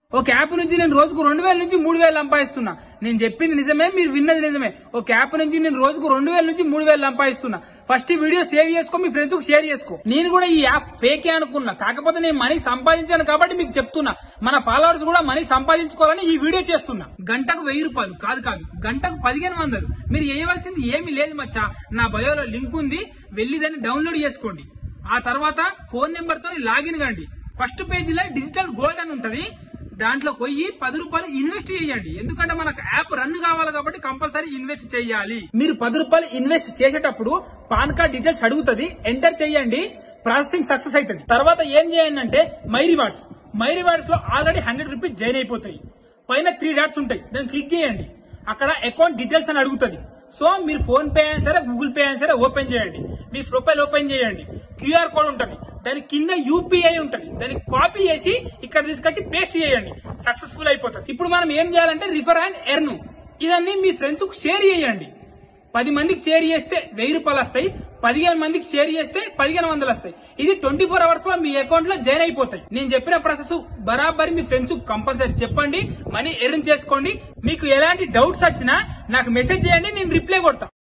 ఒక యాప్ నుంచి నేను రోజుకు రెండు వేల నుంచి మూడు వేలు సంపాదిస్తున్నా నేను చెప్పింది నిజమే మీరు విన్నది నిజమే ఒక యాప్ నుంచి నేను రోజుకు రెండు వేల నుంచి మూడు వేలు సంపాదిస్తున్నా ఫస్ట్ ఈ వీడియో సేవ్ చేసుకో మీ ఫ్రెండ్స్ కు షేర్ చేసుకో నేను కూడా ఈ యాప్ ఫేకే అనుకున్నా కాకపోతే నేను మనీ సంపాదించాను కాబట్టి మీకు చెప్తున్నా మన ఫాలోవర్స్ కూడా మనీ సంపాదించుకోవాలని ఈ వీడియో చేస్తున్నా గంటకు వెయ్యి రూపాయలు కాదు కాదు గంటకు పదిహేను వందలు మీరు చేయవలసింది ఏమీ లేదు మచ్చా నా బయోలో లింక్ ఉంది వెళ్ళి దాన్ని డౌన్లోడ్ చేసుకోండి ఆ తర్వాత ఫోన్ నెంబర్ తో లాగిన్ కండి ఫస్ట్ పేజీలో డిజిటల్ గోల్డ్ అని ఉంటది దాంట్లో పోయి పది రూపాయలు ఇన్వెస్ట్ చేయండి ఎందుకంటే మనకు యాప్ రన్ కావాలి కాబట్టి కంపల్సరీ ఇన్వెస్ట్ చేయాలి మీరు పది రూపాయలు ఇన్వెస్ట్ చేసేటప్పుడు పాన్ కార్డ్ డీటెయిల్స్ అడుగుతుంది ఎంటర్ చేయండి ప్రాసెసింగ్ సక్సెస్ అవుతుంది తర్వాత ఏం చేయండి అంటే మై రివార్డ్స్ మై రివార్డ్స్ లో ఆల్రెడీ హండ్రెడ్ రూపీస్ జాయిన్ అయిపోతాయి పైన త్రీ డాట్స్ ఉంటాయి దాన్ని క్లిక్ చేయండి అక్కడ అకౌంట్ డీటెయిల్స్ అని అడుగుతుంది సో మీరు ఫోన్ పే అయినా సరే గూగుల్ పే అయినా సరే ఓపెన్ చేయండి మీ ప్రొఫైల్ ఓపెన్ చేయండి క్యూఆర్ కోడ్ ఉంటుంది దాని కింద యూపీఐ ఉంటుంది దాన్ని కాపీ చేసి ఇక్కడ తీసుకొచ్చి పేస్ట్ చేయండి సక్సెస్ఫుల్ అయిపోతుంది ఇప్పుడు మనం ఏం చేయాలంటే రిఫర్ అండ్ ఎర్న్ ఇదన్నీ మీ ఫ్రెండ్స్ కు షేర్ చేయండి పది మందికి షేర్ చేస్తే వెయ్యి రూపాయలు వస్తాయి పదిహేను మందికి షేర్ చేస్తే పదిహేను వందలు వస్తాయి ఇది ట్వంటీ ఫోర్ అవర్స్ లో మీ అకౌంట్ లో జాయిన్ అయిపోతాయి నేను చెప్పిన ప్రాసెస్ బరాబరి మీ ఫ్రెండ్స్ కంపల్సరీ చెప్పండి మనీ ఎర్న్ చేసుకోండి మీకు ఎలాంటి డౌట్స్ వచ్చినా నాకు మెసేజ్ చేయండి నేను రిప్లై కొడతా